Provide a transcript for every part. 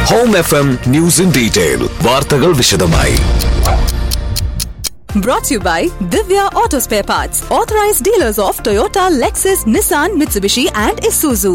Home F M news in detail വാർത്തകൾ വിശദമായി Brought to you by Divya Auto Spare Parts, authorized dealers of Toyota, Lexus, Nissan, Mitsubishi, and Isuzu.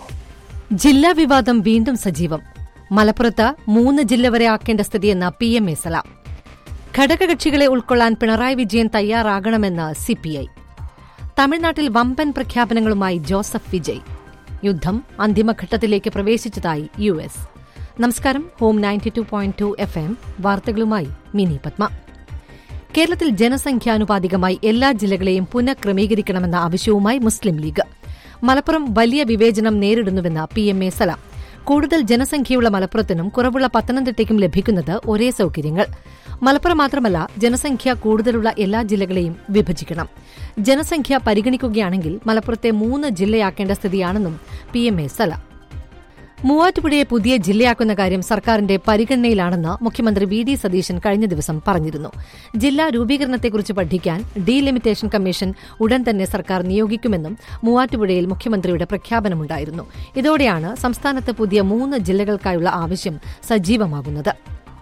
ജില്ലാ വിവാദം വീണ്ടും സജീവം മലപ്പുറത്ത് മൂന്ന് ജില്ല വരെ ആക്കേണ്ട സ്ഥിതിയെന്ന പി എം എ സലാം ഘടകകക്ഷികളെ ഉൾക്കൊള്ളാൻ പിണറായി വിജയൻ തയ്യാറാകണമെന്ന് സിപിഐ തമിഴ്നാട്ടിൽ വമ്പൻ പ്രഖ്യാപനങ്ങളുമായി ജോസഫ് വിജയ് യുദ്ധം അന്തിമഘട്ടത്തിലേക്ക് പ്രവേശിച്ചതായി യു എസ് നമസ്കാരം home ninety two point two F M വാർത്തകളുമായി മിനി പത്മ കേരളത്തിൽ ജനസംഖ്യാനുപാതികമായി എല്ലാ ജില്ലകളെയും പുനഃക്രമീകരിക്കണമെന്ന ആവശ്യവുമായി മുസ്ലിം ലീഗ് മലപ്പുറം വലിയ വിവേചനം നേരിടുന്നുവെന്ന് പി എം എ സലാം കൂടുതൽ ജനസംഖ്യയുള്ള മലപ്പുറത്തിനും കുറവുള്ള പത്തനംതിട്ടയ്ക്കും ലഭിക്കുന്നത് ഒരേ സൌകര്യങ്ങൾ മലപ്പുറം മാത്രമല്ല ജനസംഖ്യ കൂടുതലുള്ള എല്ലാ ജില്ലകളെയും വിഭജിക്കണം ജനസംഖ്യ പരിഗണിക്കുകയാണെങ്കിൽ മലപ്പുറത്തെ മൂന്ന് ജില്ലയാക്കേണ്ട സ്ഥിതിയാണെന്നും പി എം എ സലാം മൂവാറ്റുപുഴയെ പുതിയ ജില്ലയാക്കുന്ന കാര്യം സർക്കാരിന്റെ പരിഗണനയിലാണെന്ന് മുഖ്യമന്ത്രി വി ഡി സതീശൻ കഴിഞ്ഞ ദിവസം പറഞ്ഞിരുന്നു ജില്ലാ രൂപീകരണത്തെക്കുറിച്ച് പഠിക്കാൻ ഡീലിമിറ്റേഷൻ കമ്മീഷൻ ഉടൻ തന്നെ സർക്കാർ നിയോഗിക്കുമെന്നും മൂവാറ്റുപുഴയിൽ മുഖ്യമന്ത്രിയുടെ പ്രഖ്യാപനമുണ്ടായിരുന്നു ഇതോടെയാണ് സംസ്ഥാനത്ത് പുതിയ മൂന്ന് ജില്ലകൾക്കായുള്ള ആവശ്യം സജീവമാകുന്നത്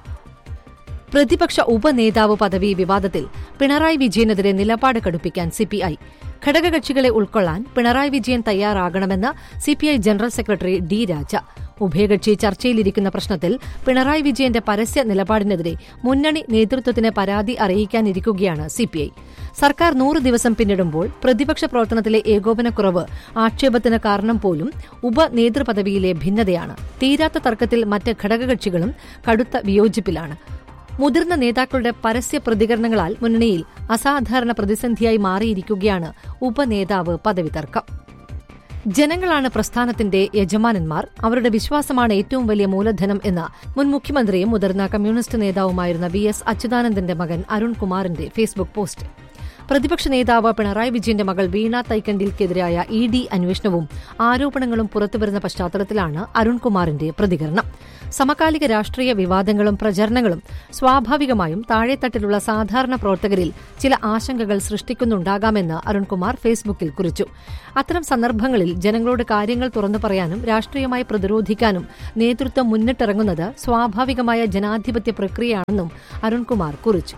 പ്രതിപക്ഷ ഉപനേതാവ് പദവി വിവാദത്തിൽ പിണറായി വിജയനെതിരെ നിലപാട് കടുപ്പിക്കാൻ സിപിഐ ഘടകകക്ഷികളെ ഉൾക്കൊള്ളാൻ പിണറായി വിജയൻ തയ്യാറാകണമെന്ന് CPI general secretary D Raja ഉഭയകക്ഷി ചർച്ചയിലിരിക്കുന്ന പ്രശ്നത്തിൽ പിണറായി വിജയന്റെ പരസ്യ നിലപാടിനെതിരെ മുന്നണി നേതൃത്വത്തിന് പരാതി അറിയിക്കാനിരിക്കുകയാണ് സിപിഐ സർക്കാർ നൂറ് ദിവസം പിന്നിടുമ്പോൾ പ്രതിപക്ഷ പ്രവർത്തനത്തിലെ ഏകോപനക്കുറവ് ആക്ഷേപത്തിന് കാരണം പോലും ഉപനേതൃപദവിയിലെ ഭിന്നതയാണ് തീരാത്ത തർക്കത്തിൽ മറ്റ് ഘടകകക്ഷികളും കടുത്ത വിയോജിപ്പിലാണ് മുതിർന്ന നേതാക്കളുടെ പരസ്യ പ്രതികരണങ്ങളാൽ മുന്നണിയിൽ അസാധാരണ പ്രതിസന്ധിയായി മാറിയിരിക്കുകയാണ് ഉപനേതാവ് പദവി തർക്കം ജനങ്ങളാണ് പ്രസ്ഥാനത്തിന്റെ യജമാനന്മാർ അവരുടെ വിശ്വാസമാണ് ഏറ്റവും വലിയ മൂലധനം എന്ന് മുൻ മുഖ്യമന്ത്രിയും മുതിർന്ന കമ്മ്യൂണിസ്റ്റ് നേതാവുമായിരുന്ന വി എസ് അച്യുതാനന്ദന്റെ മകൻ അരുൺകുമാറിന്റെ ഫേസ്ബുക്ക് പോസ്റ്റ് പ്രതിപക്ഷ നേതാവ് പിണറായി വിജയന്റെ മകൾ വീണ തൈക്കണ്ടിൽക്കെതിരായ ഇ ഡി അന്വേഷണവും ആരോപണങ്ങളും പുറത്തുവരുന്ന പശ്ചാത്തലത്തിലാണ് അരുൺകുമാറിന്റെ പ്രതികരണം സമകാലിക രാഷ്ട്രീയ വിവാദങ്ങളും പ്രചരണങ്ങളും സ്വാഭാവികമായും താഴെത്തട്ടിലുള്ള സാധാരണ പ്രവർത്തകരിൽ ചില ആശങ്കകൾ സൃഷ്ടിക്കുന്നുണ്ടാകാമെന്ന് അരുൺകുമാർ ഫേസ്ബുക്കിൽ കുറിച്ചു അത്തരം സന്ദർഭങ്ങളിൽ ജനങ്ങളോട് കാര്യങ്ങൾ തുറന്നു പറയാനും രാഷ്ട്രീയമായി പ്രതിരോധിക്കാനും നേതൃത്വം മുന്നിട്ടിറങ്ങുന്നത് സ്വാഭാവികമായ ജനാധിപത്യ പ്രക്രിയയാണെന്നും അരുൺകുമാർ കുറിച്ചു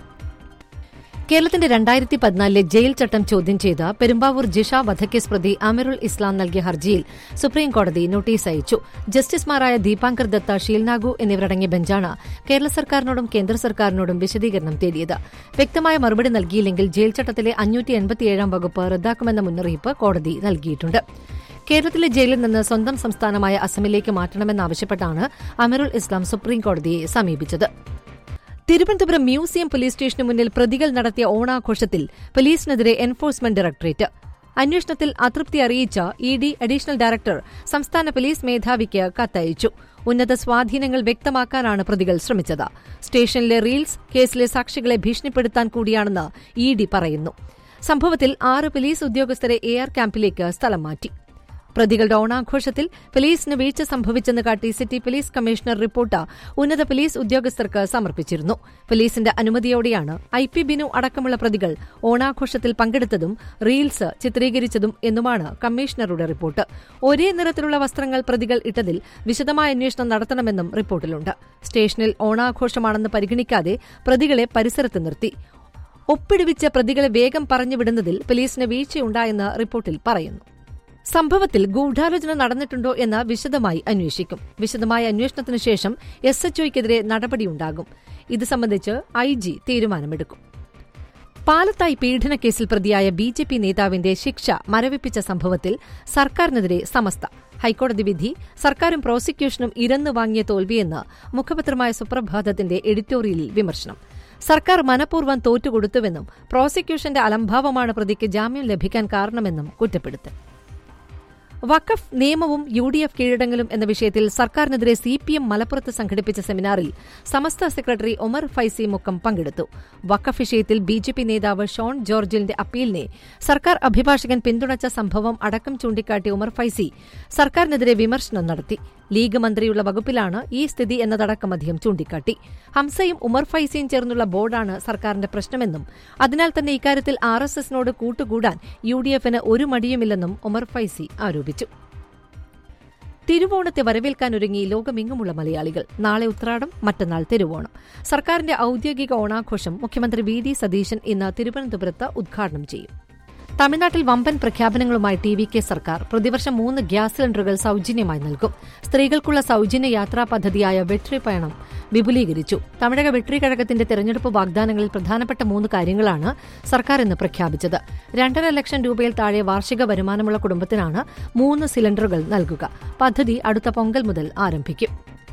കേരളത്തിന്റെ രണ്ടായിരത്തി പതിനാലിലെ ജയിൽ ചട്ടം ചോദ്യം ചെയ്ത് പെരുമ്പാവൂർ ജിഷ വധക്കേസ് പ്രതി അമിറുൽ ഇസ്ലാം നൽകിയ ഹർജിയിൽ സുപ്രീംകോടതി നോട്ടീസ് അയച്ചു ജസ്റ്റിസുമാരായ ദീപാങ്കർ ദത്ത ഷീൽനാഗു എന്നിവരടങ്ങിയ ബെഞ്ചാണ് കേരള സർക്കാരിനോടും കേന്ദ്ര സർക്കാരിനോടും വിശദീകരണം തേടിയത് വ്യക്തമായ മറുപടി നൽകിയില്ലെങ്കിൽ ജയിൽ ചട്ടത്തിലെ അഞ്ഞൂറ്റി എൺപത്തിയേഴാം വകുപ്പ് റദ്ദാക്കുമെന്ന മുന്നറിയിപ്പ് കോടതി നൽകിയിട്ടുണ്ട് കേരളത്തിലെ ജയിലിൽ നിന്ന് സ്വന്തം സംസ്ഥാനമായ അസമിലേക്ക് മാറ്റണമെന്നാവശ്യപ്പെട്ടാണ് അമിറുൽ ഇസ്ലാം സുപ്രീംകോടതിയെ സമീപിച്ചത് തിരുവനന്തപുരം മ്യൂസിയം പോലീസ് സ്റ്റേഷന് മുന്നിൽ പ്രതികൾ നടത്തിയ ഓണാഘോഷത്തിൽ പോലീസിനെതിരെ എൻഫോഴ്സ്മെന്റ് ഡയറക്ടറേറ്റ് അന്വേഷണത്തിൽ അതൃപ്തി അറിയിച്ച ഇ ഡി അഡീഷണൽ ഡയറക്ടർ സംസ്ഥാന പോലീസ് മേധാവിക്ക് കത്തയച്ചു ഉന്നത സ്വാധീനങ്ങൾ വ്യക്തമാക്കാനാണ് പ്രതികൾ ശ്രമിച്ചത് സ്റ്റേഷനിലെ റീൽസ് കേസിലെ സാക്ഷികളെ ഭീഷണിപ്പെടുത്താൻ കൂടിയാണെന്ന് ഇ ഡി പറയുന്നു സംഭവത്തിൽ ആറ് പോലീസ് ഉദ്യോഗസ്ഥരെ എ ആർ ക്യാമ്പിലേക്ക് സ്ഥലം മാറ്റി പ്രതികളുടെ ഓണാഘോഷത്തിൽ പോലീസിന് വീഴ്ച സംഭവിച്ചെന്ന് കാട്ടി സിറ്റി പോലീസ് കമ്മീഷണർ റിപ്പോർട്ട് ഉന്നത പോലീസ് ഉദ്യോഗസ്ഥർക്ക് സമർപ്പിച്ചിരുന്നു പോലീസിന്റെ അനുമതിയോടെയാണ് ഐ പി ബിനു അടക്കമുള്ള പ്രതികൾ ഓണാഘോഷത്തിൽ പങ്കെടുത്തതും റീൽസ് ചിത്രീകരിച്ചതും എന്നുമാണ് കമ്മീഷണറുടെ റിപ്പോർട്ട് ഒരേ നിറത്തിലുള്ള വസ്ത്രങ്ങൾ പ്രതികൾ ഇട്ടതിൽ വിശദമായ അന്വേഷണം നടത്തണമെന്നും റിപ്പോർട്ടിലുണ്ട് സ്റ്റേഷനിൽ ഓണാഘോഷമാണെന്ന് പരിഗണിക്കാതെ പ്രതികളെ പരിസരത്ത് നിർത്തി ഒപ്പിടുവിച്ച പ്രതികളെ വേഗം പറഞ്ഞുവിടുന്നതിൽ പോലീസിന് വീഴ്ചയുണ്ടായെന്ന് റിപ്പോർട്ടിൽ പറയുന്നു സംഭവത്തിൽ ഗൂഢാലോചന നടന്നിട്ടുണ്ടോ എന്ന് വിശദമായി അന്വേഷിക്കും വിശദമായ അന്വേഷണത്തിനു ശേഷം എസ് എച്ച്ഒയ്ക്കെതിരെ നടപടിയുണ്ടാകും ഇത് സംബന്ധിച്ച് ഐ ജി തീരുമാനമെടുക്കും പാലത്തായി പീഡനക്കേസിൽ പ്രതിയായ ബി ജെ പി നേതാവിന്റെ ശിക്ഷ മരവിപ്പിച്ച സംഭവത്തിൽ സർക്കാരിനെതിരെ സമസ്ത ഹൈക്കോടതി വിധി സർക്കാരും പ്രോസിക്യൂഷനും ഇരന്നു വാങ്ങിയ തോൽവിയെന്ന് മുഖപത്രമായ സുപ്രഭാതത്തിന്റെ എഡിറ്റോറിയലിൽ വിമർശനം സർക്കാർ മനഃപൂർവ്വം തോറ്റുകൊടുത്തുവെന്നും പ്രോസിക്യൂഷന്റെ അലംഭാവമാണ് പ്രതിക്ക് ജാമ്യം ലഭിക്കാൻ കാരണമെന്നും കുറ്റപ്പെടുത്തൽ വഖഫ് നിയമവും യു ഡി എഫ് കീഴടങ്ങലും എന്ന വിഷയത്തിൽ സർക്കാരിനെതിരെ സി പി എം മലപ്പുറത്ത് സംഘടിപ്പിച്ച സെമിനാറിൽ സമസ്ത സെക്രട്ടറി ഒമർ ഫൈസി മുക്കം പങ്കെടുത്തു വഖഫ് വിഷയത്തിൽ ബി ജെ പി നേതാവ് ഷോൺ ജോർജിന്റെ അപ്പീലിനെ സർക്കാർ അഭിഭാഷകൻ പിന്തുണച്ച സംഭവം അടക്കം ചൂണ്ടിക്കാട്ടി ഉമർ ഫൈസി സർക്കാരിനെതിരെ വിമർശനം നടത്തി ലീഗ് മന്ത്രിയുള്ള വകുപ്പിലാണ് ഈ സ്ഥിതി എന്നതടക്കം അദ്ദേഹം ചൂണ്ടിക്കാട്ടി ഹംസയും ഉമർ ഫൈസിയും ചേർന്നുള്ള ബോർഡാണ് സർക്കാരിന്റെ പ്രശ്നമെന്നും അതിനാൽ തന്നെ ഇക്കാര്യത്തിൽ ആർ എസ് എസിനോട് കൂട്ടുകൂടാൻ യു ഡി എഫിന് ഒരു മടിയുമില്ലെന്നും ഉമർ ഫൈസി ആരോപിച്ചു തിരുവോണത്തെ വരവേൽക്കാനൊരുങ്ങി ലോകമെങ്ങുമുള്ള മലയാളികൾ നാളെ ഉത്രാടം മറ്റന്നാൾ തിരുവോണം സർക്കാരിന്റെ ഔദ്യോഗിക ഓണാഘോഷം മുഖ്യമന്ത്രി വി ഡി സതീശൻ ഇന്ന് തിരുവനന്തപുരത്ത് ഉദ്ഘാടനം ചെയ്യും തമിഴ്നാട്ടിൽ വമ്പൻ പ്രഖ്യാപനങ്ങളുമായി ടി വി കെ സർക്കാർ പ്രതിവർഷം മൂന്ന് ഗ്യാസ് സിലിണ്ടറുകൾ സൌജന്യമായി നൽകും സ്ത്രീകൾക്കുള്ള സൌജന്യ യാത്രാ പദ്ധതിയായ വെട്രി പയണം വിപുലീകരിച്ചു തമിഴക വെട്രി കഴകത്തിന്റെ തെരഞ്ഞെടുപ്പ് വാഗ്ദാനങ്ങളിൽ പ്രധാനപ്പെട്ട മൂന്ന് കാര്യങ്ങളാണ് സർക്കാർ ഇന്ന് പ്രഖ്യാപിച്ചത് രണ്ടര ലക്ഷം രൂപയിൽ താഴെ വാർഷിക വരുമാനമുള്ള കുടുംബത്തിനാണ് മൂന്ന് സിലിണ്ടറുകൾ നൽകുക പദ്ധതി അടുത്ത പൊങ്കൽ മുതൽ ആരംഭിക്കും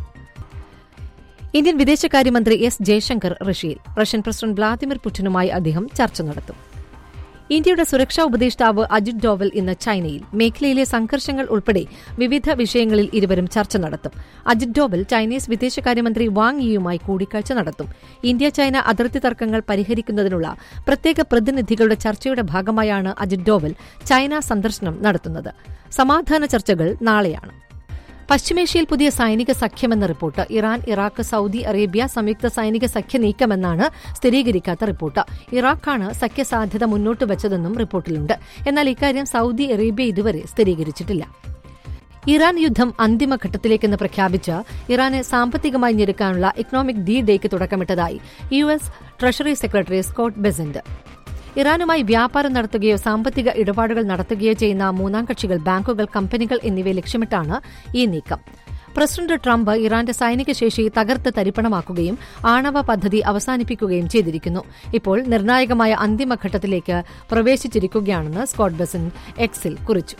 ഇന്ത്യൻ വിദേശകാര്യമന്ത്രി എസ് ജയശങ്കർ റഷ്യയിൽ റഷ്യൻ പ്രസിഡന്റ് വ്ളാദിമിർ പുടിനുമായി അദ്ദേഹം ചർച്ച നടത്തും ഇന്ത്യയുടെ സുരക്ഷാ ഉപദേഷ്ടാവ് അജിത് ഡോവൽ ഇന്ന് ചൈനയിൽ മേഖലയിലെ സംഘർഷങ്ങൾ ഉൾപ്പെടെ വിവിധ വിഷയങ്ങളിൽ ഇരുവരും ചർച്ച നടത്തും അജിത് ഡോവൽ ചൈനീസ് വിദേശകാര്യമന്ത്രി വാങ് യിയുമായി കൂടിക്കാഴ്ച നടത്തും ഇന്ത്യ ചൈന അതിർത്തി തർക്കങ്ങൾ പരിഹരിക്കുന്നതിനുള്ള പ്രത്യേക പ്രതിനിധികളുടെ ചർച്ചയുടെ ഭാഗമായാണ് അജിത് ഡോവൽ ചൈന സന്ദർശനം നടത്തുന്നത് സമാധാന ചർച്ചകൾ നാളെയാണ് പശ്ചിമേഷ്യയിൽ പുതിയ സൈനിക സഖ്യമെന്ന report Iran Iraq Saudi Arabia സംയുക്ത സൈനിക സഖ്യ നീക്കമെന്നാണ് സ്ഥിരീകരിക്കാത്ത റിപ്പോർട്ട് ഇറാഖാണ് സഖ്യ സാധ്യത മുന്നോട്ട് വെച്ചതെന്നും റിപ്പോർട്ടിലുണ്ട് എന്നാൽ ഇക്കാര്യം സൌദി അറേബ്യ ഇതുവരെ സ്ഥിരീകരിച്ചിട്ടില്ല ഇറാൻ യുദ്ധം അന്തിമഘട്ടത്തിലേക്കെന്ന് പ്രഖ്യാപിച്ച് ഇറാനെ സാമ്പത്തികമായി ഞെരുക്കാനുള്ള ഇക്കണോമിക് ഡി ഡേക്ക് തുടക്കമിട്ടതായി U S treasury secretary Scott Bessent ഇറാനുമായി വ്യാപാരം നടത്തുകയോ സാമ്പത്തിക ഇടപാടുകൾ നടത്തുകയോ ചെയ്യുന്ന മൂന്നാം കക്ഷികൾ ബാങ്കുകൾ കമ്പനികൾ എന്നിവയെ ലക്ഷ്യമിട്ടാണ് ഈ നീക്കം പ്രസിഡന്റ് ട്രംപ് ഇറാന്റെ സൈനിക ശേഷി തകർത്ത് തരിപ്പണമാക്കുകയും ആണവ പദ്ധതി അവസാനിപ്പിക്കുകയും ചെയ്തിരിക്കുന്നു ഇപ്പോൾ നിർണായകമായ അന്തിമഘട്ടത്തിലേക്ക് പ്രവേശിച്ചിരിക്കുകയാണെന്ന് സ്കോട്ട് ബെസൻ എക്സിൽ കുറിച്ചു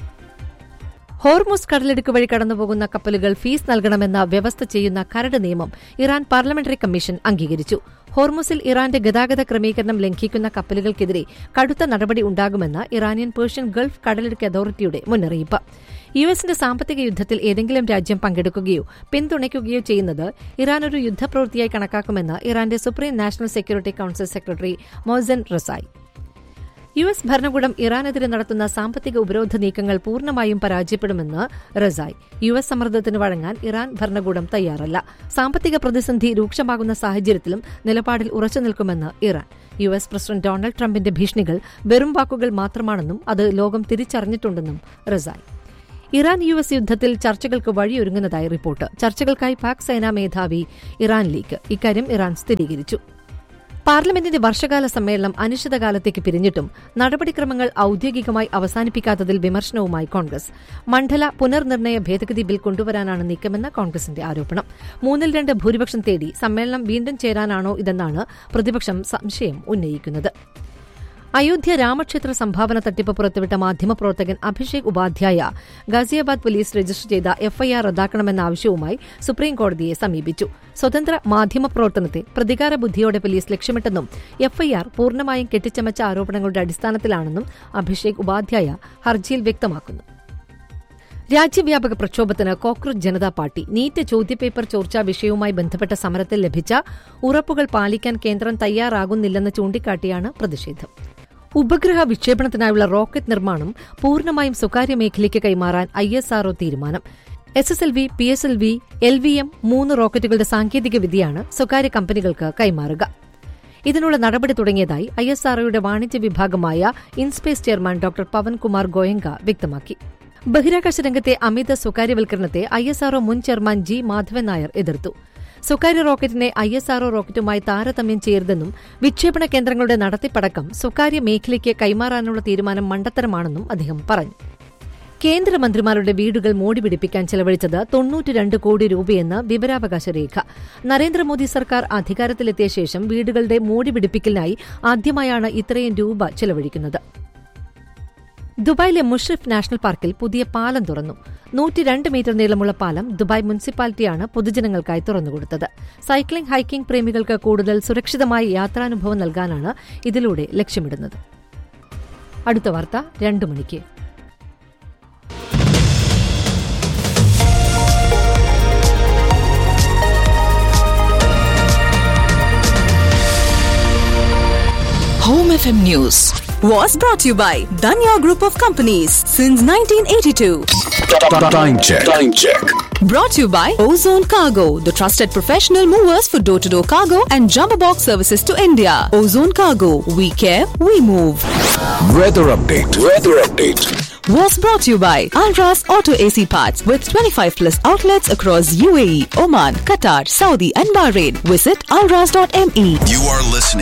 ഹോർമുസ് കടലിടുക്ക് വഴി കടന്നുപോകുന്ന കപ്പലുകൾ ഫീസ് നൽകണമെന്ന വ്യവസ്ഥ ചെയ്യുന്ന കരട് നിയമം ഇറാൻ പാർലമെന്ററി കമ്മീഷൻ അംഗീകരിച്ചു ഹോർമുസിൽ ഇറാന്റെ ഗതാഗത ക്രമീകരണം ലംഘിക്കുന്ന കപ്പലുകൾക്കെതിരെ കടുത്ത നടപടി ഉണ്ടാകുമെന്ന് ഇറാനിയൻ പേർഷ്യൻ ഗൾഫ് കടലിടുക്ക് അതോറിറ്റിയുടെ മുന്നറിയിപ്പ് യു എസിന്റെ സാമ്പത്തിക യുദ്ധത്തിൽ ഏതെങ്കിലും രാജ്യം പങ്കെടുക്കുകയോ പിന്തുണയ്ക്കുകയോ ചെയ്യുന്നത് ഇറാൻ ഒരു യുദ്ധപ്രവൃത്തിയായി കണക്കാക്കുമെന്ന് ഇറാന്റെ supreme national security council secretary Mohsen Rezaei U S ഭരണകൂടം ഇറാനെതിരെ നടത്തുന്ന സാമ്പത്തിക ഉപരോധ നീക്കങ്ങൾ പൂർണ്ണമായും പരാജയപ്പെടുമെന്ന് റസായ് യു എസ് സമ്മർദ്ദത്തിന് വഴങ്ങാൻ ഇറാൻ ഭരണകൂടം തയ്യാറല്ല സാമ്പത്തിക പ്രതിസന്ധി രൂക്ഷമാകുന്ന സാഹചര്യത്തിലും നിലപാടിൽ ഉറച്ചു നിൽക്കുമെന്ന് Iran U S president Donald ട്രംപിന്റെ ഭീഷണികൾ വെറും വാക്കുകൾ മാത്രമാണെന്നും അത് ലോകം തിരിച്ചറിഞ്ഞിട്ടുണ്ടെന്നും റസായ് ഇറാൻ യു എസ് യുദ്ധത്തിൽ ചർച്ചകൾക്ക് വഴിയൊരുങ്ങുന്നതായി റിപ്പോർട്ട് ചർച്ചകൾക്കായി പാക് സേനാ മേധാവി ഇറാനിലേക്ക് ഇക്കാര്യം ഇറാൻ സ്ഥിരീകരിച്ചു പാർലമെന്റിന്റെ വർഷകാല സമ്മേളനം അനിശ്ചിതകാലത്തേക്ക് പിരിഞ്ഞിട്ടും നടപടിക്രമങ്ങൾ ഔദ്യോഗികമായി അവസാനിപ്പിക്കാത്തതിൽ വിമർശനവുമായി കോൺഗ്രസ് മണ്ഡല പുനർനിർണയ ഭേദഗതി ബിൽ കൊണ്ടുവരാനാണ് നീക്കമെന്ന് കോൺഗ്രസിന്റെ ആരോപണം മൂന്നിൽ രണ്ട് ഭൂരിപക്ഷം തേടി സമ്മേളനം വീണ്ടും ചേരാനാണോ ഇതെന്നാണ് പ്രതിപക്ഷം സംശയം ഉന്നയിക്കുന്നത് അയോധ്യ രാമക്ഷേത്ര സംഭാവന തട്ടിപ്പ് പുറത്തുവിട്ട മാധ്യമപ്രവർത്തകൻ അഭിഷേക് ഉപാധ്യായ ഗാസിയാബാദ് പോലീസ് രജിസ്റ്റർ ചെയ്ത എഫ്ഐആർ റദ്ദാക്കണമെന്ന ആവശ്യവുമായി സുപ്രീംകോടതിയെ സമീപിച്ചു സ്വതന്ത്ര മാധ്യമപ്രവർത്തനത്തെ പ്രതികാര ബുദ്ധിയോടെ പോലീസ് ലക്ഷ്യമിട്ടെന്നും എഫ്ഐആർ പൂർണ്ണമായും കെട്ടിച്ചമച്ച ആരോപണങ്ങളുടെ അടിസ്ഥാനത്തിലാണെന്നും അഭിഷേക് ഉപാധ്യായ ഹർജിയിൽ വ്യക്തമാക്കുന്നു രാജ്യവ്യാപക പ്രക്ഷോഭത്തിന് കോക്രോച്ച് ജനതാ പാർട്ടി നീറ്റ് ചോദ്യപേപ്പർ ചോർച്ചാ വിഷയവുമായി ബന്ധപ്പെട്ട സമരത്തിൽ ലഭിച്ച ഉറപ്പുകൾ പാലിക്കാൻ കേന്ദ്രം തയ്യാറാകുന്നില്ലെന്ന് ചൂണ്ടിക്കാട്ടിയാണ് പ്രതിഷേധം ഉപഗ്രഹ വിക്ഷേപണത്തിനായുള്ള റോക്കറ്റ് നിർമ്മാണം പൂർണ്ണമായും സ്വകാര്യ മേഖലയ്ക്ക് കൈമാറാൻ ഐ എസ് ആർഒ തീരുമാനം S S L V P S L V L V M മൂന്ന് റോക്കറ്റുകളുടെ സാങ്കേതിക വിദ്യയാണ് സ്വകാര്യ കമ്പനികൾക്ക് കൈമാറുക ഇതിനുള്ള നടപടി തുടങ്ങിയതായി ഐ എസ് ആർഒയുടെ വാണിജ്യ വിഭാഗമായ INSPACe chairman doctor Pawan Kumar Goenka വ്യക്തമാക്കി ബഹിരാകാശ രംഗത്തെ അമിത സ്വകാര്യവൽക്കരണത്തെ ഐ എസ് ആർഒ മുൻ ചെയർമാൻ ജി മാധവൻ നായർ എതിർത്തു സ്വകാര്യ റോക്കറ്റിനെ ഐ എസ് ആർഒ റോക്കറ്റുമായി താരതമ്യം ചെയ്യരുതെന്നും വിക്ഷേപണ കേന്ദ്രങ്ങളുടെ നടത്തിപ്പടക്കം സ്വകാര്യ മേഖലയ്ക്ക് കൈമാറാനുള്ള തീരുമാനം മണ്ടത്തരമാണെന്നും അദ്ദേഹം പറഞ്ഞു കേന്ദ്രമന്ത്രിമാരുടെ വീടുകൾ മോടി പിടിപ്പിക്കാൻ ചെലവഴിച്ചത് തൊണ്ണൂറ്റിരണ്ട് കോടി രൂപയെന്ന് വിവരാവകാശ രേഖ നരേന്ദ്രമോദി സർക്കാർ അധികാരത്തിലെത്തിയ ശേഷം വീടുകളുടെ മോടി പിടിപ്പിക്കലിനായി ആദ്യമായാണ് ഇത്രയും രൂപ ചെലവഴിക്കുന്നത് ദുബായിലെ മുഷ്രിഫ് നാഷണൽ പാർക്കിൽ പുതിയ പാലം തുറന്നു നൂറ്റിരണ്ട് മീറ്റർ നീളമുള്ള പാലം ദുബായ് മുനിസിപ്പാലിറ്റിയാണ് പൊതുജനങ്ങൾക്കായി തുറന്നുകൊടുത്തത് സൈക്ലിംഗ് ഹൈക്കിംഗ് പ്രേമികൾക്ക് കൂടുതൽ സുരക്ഷിതമായ യാത്രാനുഭവം നൽകാനാണ് ഇതിലൂടെ ലക്ഷ്യമിടുന്നത് അടുത്ത വാർത്ത രണ്ടു മണിക്ക് Home FM News was brought to you by Danya Group of Companies since 1982. Time check. Time check. Brought to you by Ozone Cargo, the trusted professional movers for door to door cargo and jumbo box services to India. Ozone Cargo, we care, we move. Weather update. Weather update. was brought to you by Alras Auto AC Parts with 25 plus outlets across UAE, Oman, Qatar, Saudi, and Bahrain. Visit alras.me. You are listening